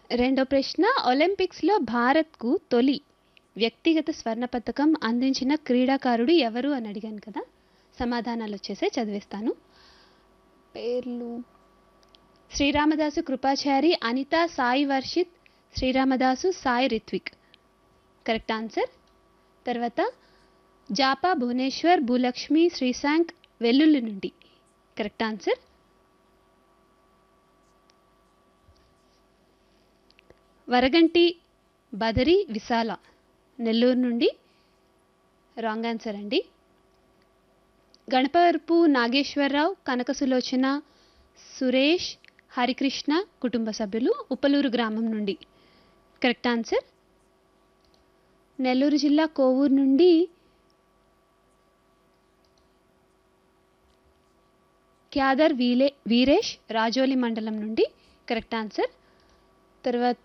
రెండో ప్రశ్న ఒలింపిక్స్లో భారత్కు తొలి వ్యక్తిగత స్వర్ణ పథకం అందించిన క్రీడాకారుడు ఎవరు అని అడిగాను కదా సమాధానాలు వచ్చేసే చదివిస్తాను పేర్లు శ్రీరామదాసు కృపాచారి అనిత సాయి వర్షిత్ శ్రీరామదాసు సాయి రిత్విక్ కరెక్ట్ ఆన్సర్ తర్వాత జాపా భువనేశ్వర్ భూలక్ష్మి శ్రీశాంక్ వెల్లుల్లి నుండి కరెక్ట్ ఆన్సర్ వరగంటి బదరి విశాల నెల్లూరు నుండి రాంగ్ ఆన్సర్ అండి గణపవరపు నాగేశ్వరరావు కనక సులోచన సురేష్ హరికృష్ణ కుటుంబ సభ్యులు ఉప్పలూరు గ్రామం నుండి కరెక్ట్ ఆన్సర్ నెల్లూరు జిల్లా కోవూరు నుండి క్యాదర్ వీలే వీరేష్ రాజోలి మండలం నుండి కరెక్ట్ ఆన్సర్ తర్వాత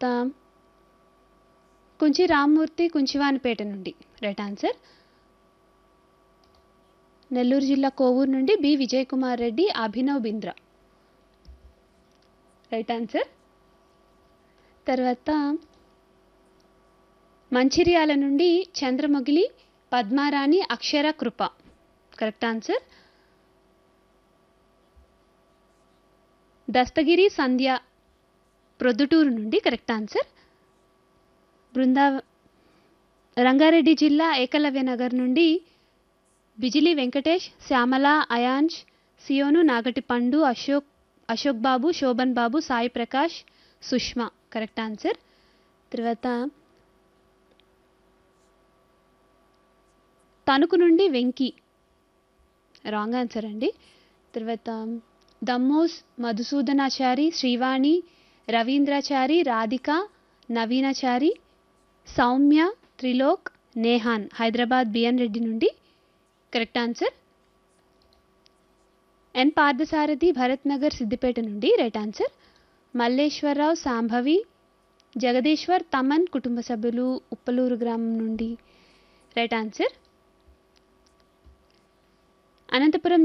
కుంచి రామ్మూర్తి కుంచివానిపేట నుండి రైట్ ఆన్సర్ నెల్లూరు జిల్లా కోవూరు నుండి B Vijay Kumar Reddy Abhinav Bindra right answer తర్వాత మంచిర్యాల నుండి చంద్రమొగిలి పద్మారాణి అక్షర కృప కరెక్ట్ ఆన్సర్ దస్తగిరి సంధ్య ప్రొద్దుటూరు నుండి కరెక్ట్ ఆన్సర్ బృందా రంగారెడ్డి జిల్లా ఏకలవ్య నగర్ నుండి బిజిలి వెంకటేష్ శ్యామల అయాంష్ సియోను నాగటి పండు అశోక్ అశోక్ బాబు శోభన్ బాబు సాయి ప్రకాష్ సుష్మా కరెక్ట్ ఆన్సర్ తర్వాత తణుకు నుండి వెంకి రాంగ్ ఆన్సర్ అండి తర్వాత దమ్మోస్ మధుసూదనాచారి శ్రీవాణి రవీంద్రాచారి రాధిక నవీనాచారి సౌమ్య త్రిలోక్ నేహాన్ హైదరాబాద్ బిఎన్ రెడ్డి నుండి correct answer N Parthasarathi Bharat Nagar Siddipet నుండి రైట్ ఆన్సర్ మల్లేశ్వరరావు సాంభవి జగదీశ్వర్ తమన్ కుటుంబ సభ్యులు ఉప్పలూరు గ్రామం నుండి రైట్ ఆన్సర్ అనంతపురం